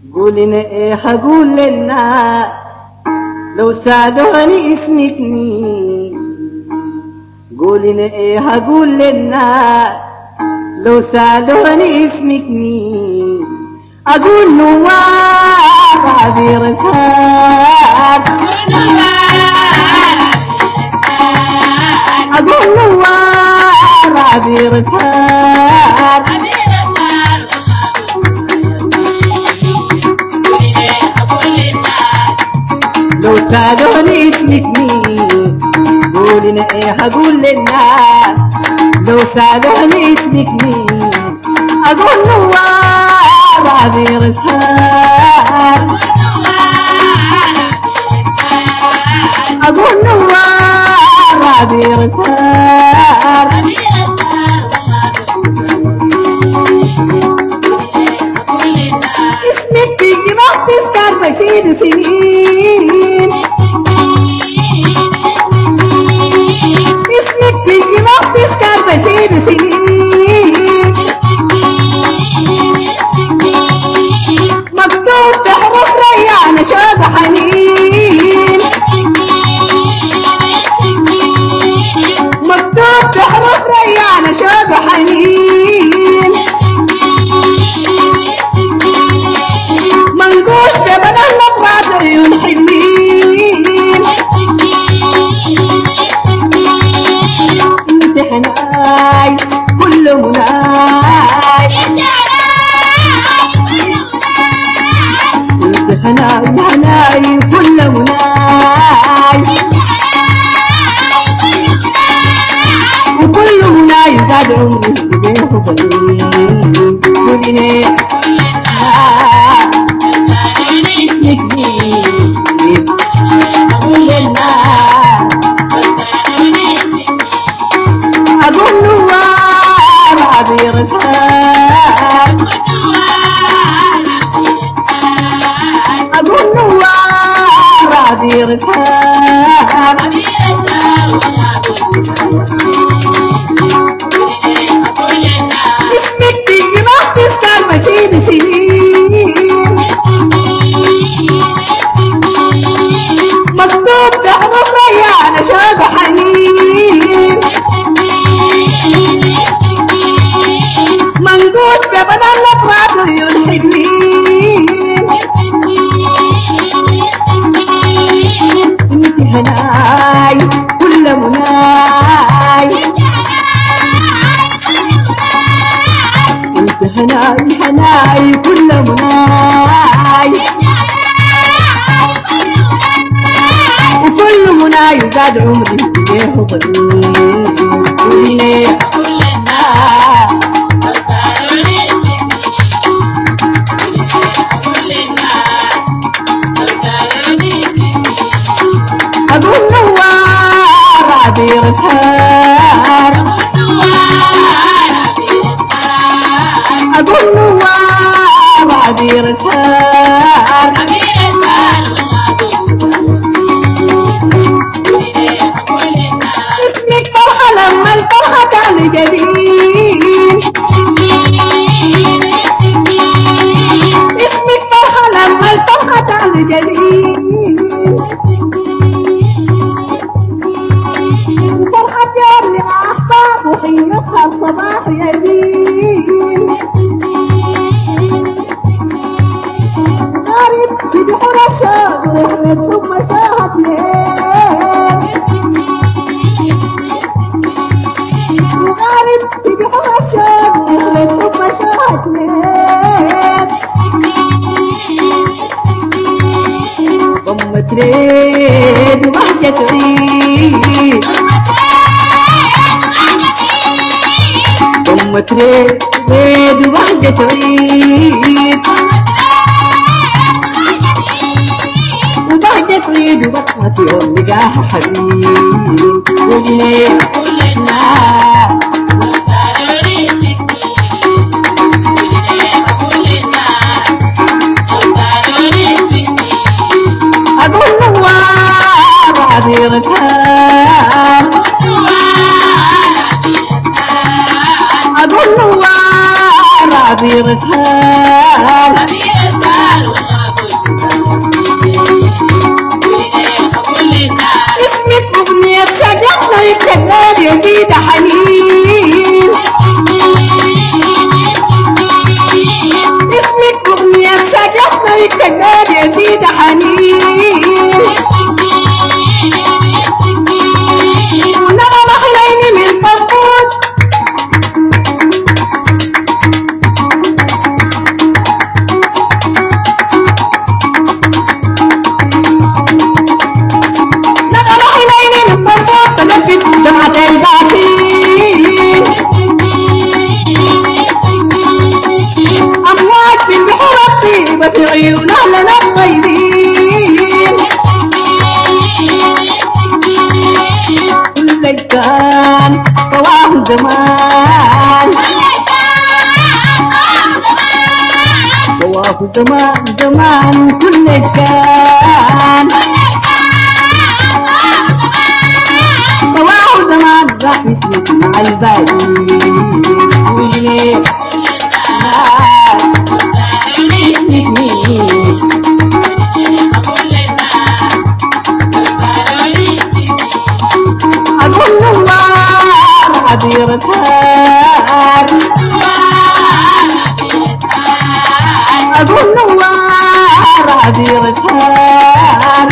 قولنا ايه هقول للناس لو سألوني اسمك مين قولنا ايه هقول للناس لو سألوني اسمك مين أقول نوار عبير سهر أقول نوار عبير سهر لو سألوني اسمك مين قولنا ايه هقول للناس لو سألوني اسمك مين أقول نوار عبير سهر أقول نوار عبير سهر اسمك في جماعة تذكر بشيد سنين اسمك في جماعة تذكر بشيد سنين مكتوب تحرف ريان شوق حنين مكتوب تحرف ريان شوق حنين منقوش ببدل نظرات عيون حلوين انت حناي كل مناي انت حناي حناي كل مناي وكل مناي زاد عمري بين خطين قولي اسمك مين قول للناس أقول نوار عبير سهر أقول نوار عبير سهر اسمك في جماعة تذكر مشيد سنين مكتوب تحرف ريان شوق حنين منقوش ببدل الأطراف عيون حلوين انت هناي كل مناي انت هناي هناي كل مناي وكل مناي زاد عمري ليه طويل أقول نوار عبير سهر أقول نوار عبير سهر اسمك فرحة لما الفرحة تعلى جبين اسمك فرحة لما الفرحة تعلى جبين فرحة يوم مع أحباب وحيرتها الصباح يزين غارب في بحور الشوق ورحمة ثم شاهد ليه وغارب في بحور الشوق ورحمة ثم شاهد ليه ضمت ريد وبهجة عيد ضمت ريد ريد وبهجة عيد وبهجة عيد وبصمة يوم لقاها حبيب وليه كلنا أقول نوار عبير سهر أقول نوار عبير سهر عبير السهر عيون أهلنا الطيبين كل كان طواه زمان طواه زمان زمان كل كان طواه زمان راح يسلك مع الباقي ويلي أقول نوار عبير سار أقول نوار عبير سار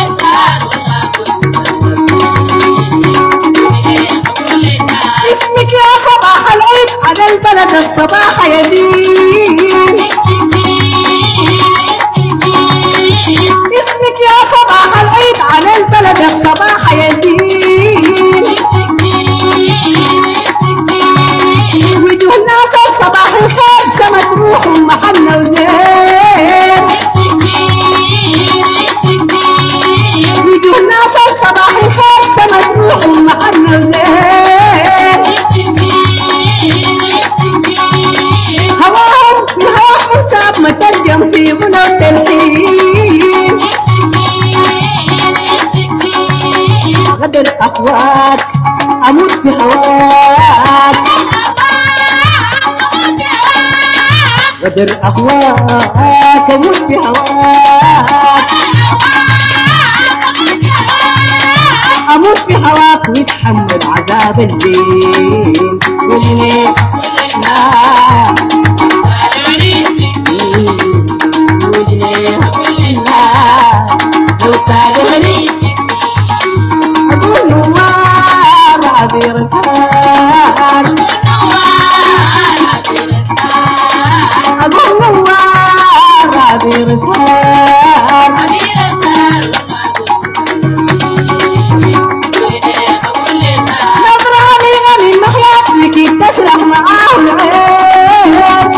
اسمك يا صباح العيد على البلد الصباح يدين اسمك يا صباح العيد على البلد الصباح يدين وجوه الناس الصباح الخير سمت روحهم محنة وزين وجوه الناس الصباح الخير سمت روحهم محنة وزين هواهم في هواهم حساب مترجم في غنى التلحين غدر أخوات أموت في هواك غدر أخوات أموت في هواك أموت في هواك ويتحمل عذاب الليل والليل لا لو سالوني أقول نوار عبير سار أقول نوار عبير سار نظرة غني المحيط لكي تسرح معاه العين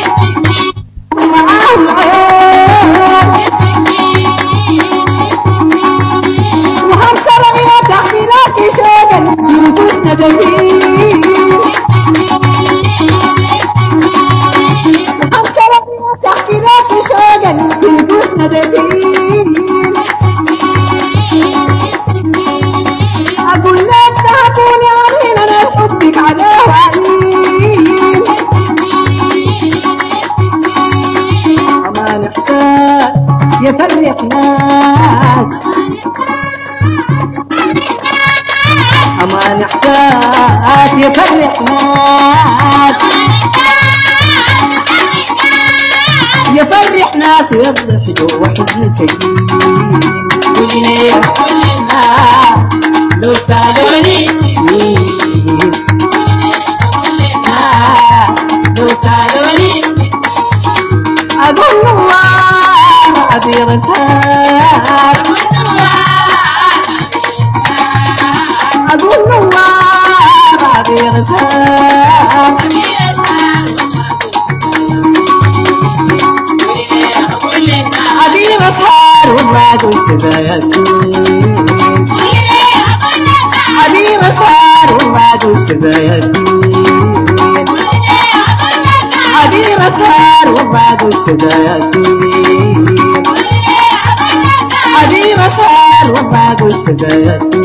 معاه العين وهم سرعي تحميلات شاقا ينقص ندمين وهم سرعي تحميلات شاقا ينقص ندمين أقول لك تهكوني عارين أنا حبك عليه وعليم أمان إحساس يفرق ناس أمان إحساس يفرق ناس يفرح ناس ويضح جوا حزن سكين قولي كلنا لو سالوني مين لو سالوني أقول نوار عبير سار أقول نوار عبير سار عبير سار والله قلت ياسين حبيب صار والله قلت ياسين حبيب صار والله قلت ياسين حبيب صار والله قلت ياسين